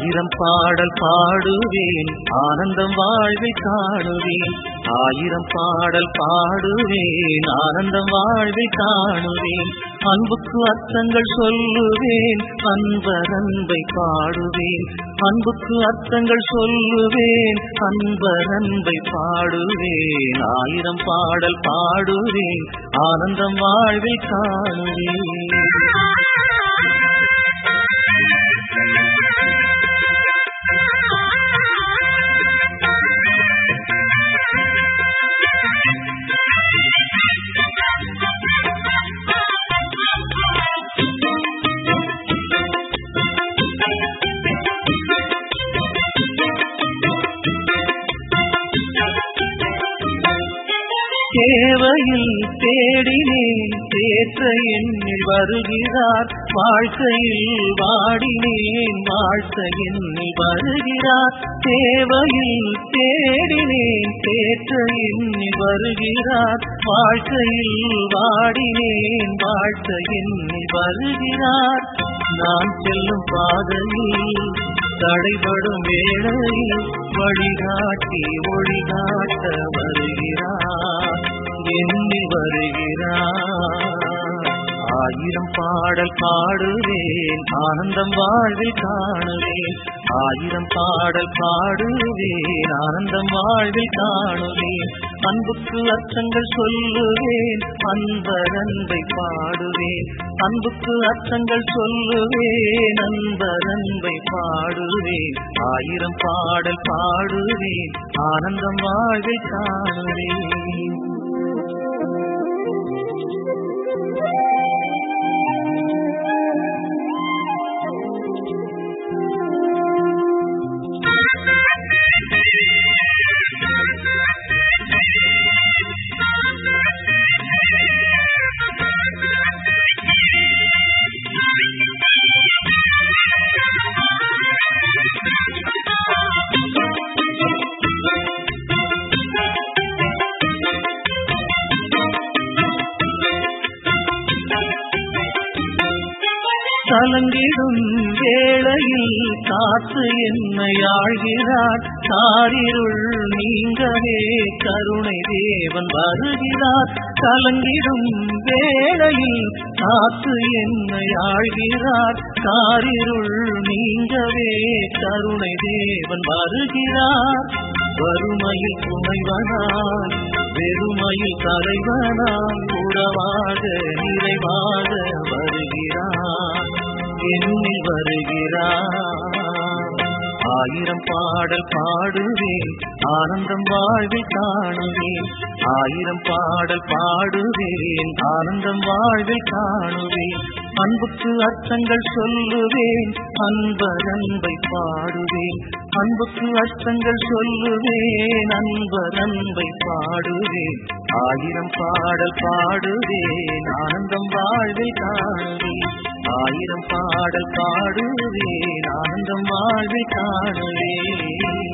ஆயிரம் பாடல் பாடுவேன் ஆனந்தம் வாழ்வில் காணுவேன் ஆயிரம் பாடல் பாடுவேன் ஆனந்தம் வாழ்வில் காணுவேன் அன்புக்கு அர்த்தங்கள் சொல்லுவேன் அன்பர் அன்பை பாடுவேன் அன்புக்கு அர்த்தங்கள் சொல்லுவேன் அன்பர் அன்பை பாடுவேன் ஆயிரம் பாடல் பாடுவேன் ஆனந்தம் வாழ்வில் காணுவேன் தேவையில் தேடினேன் தேற்ற எண்ணில் வருகிறார் வாழ்க்கையில் வாடினேன் வாழ்த்த எண்ணில் வருகிறார் தேவையில் தேடினேன் தேற்ற எண்ணில் வருகிறார் வாழ்க்கையில் வாடினேன் வாழ்த்த எண்ணில் வருகிறார் நான் செல்லும் பாதையில் தடைபடும் வேளையில் வழிகாட்டி ஒளிகாட்ட வருகிறார் எண்ணில் வருகிறார் ஆயிரம் பாடல் பாடுவேன் ஆனந்தம் வாழ்வில் காணுவேன் ஆயிரம் பாடல் பாடுவேன் ஆனந்தம் வாழ்வில் காணுவேன் அன்புக்கு அர்த்தங்கள் சொல்லுவேன் அன்பர் அன்பை பாடுவேன் அன்புக்கு அர்த்தங்கள் சொல்லுவேன் அன்பர் அன்பை பாடுவேன் ஆயிரம் பாடல் பாடுவேன் ஆனந்தம் வாழ்வில் காணுவேன் கலங்கிடும் வேளையில் காத்து என்னை ஆழ்கிறார் காரிருள் நீங்கவே கருணை தேவன் வருகிறார் கலங்கிடும் வேளையில் காத்து என்னை ஆழ்கிறார் காரிருள் நீங்கவே கருணை தேவன் வருகிறார் வறுமையில் துணைவனாய் வெறுமையில் தலைவனாய் உறவாக நிறைவாக வருகிறார் எண்ணில் வருகிறார் ஆயிரம் பாடல் பாடுவேன் ஆனந்தம் வாழ்வில் காணுவேன் ஆயிரம் பாடல் பாடுவேன் ஆனந்தம் வாழ்வில் காணுவேன் அன்புக்கு அர்த்தங்கள் சொல்லுவேன் அன்பர் அன்பை பாடுவேன் அன்புக்கு அர்த்தங்கள் சொல்லுவேன் அன்பர் அன்பை பாடுவேன் ஆயிரம் பாடல் பாடுவேன் ஆனந்தம் வாழ்வில் காணுவேன் ஆயிரம் பாடல் பாடுவேன் ஆனந்தம் வாழ்வில் காணுவேன்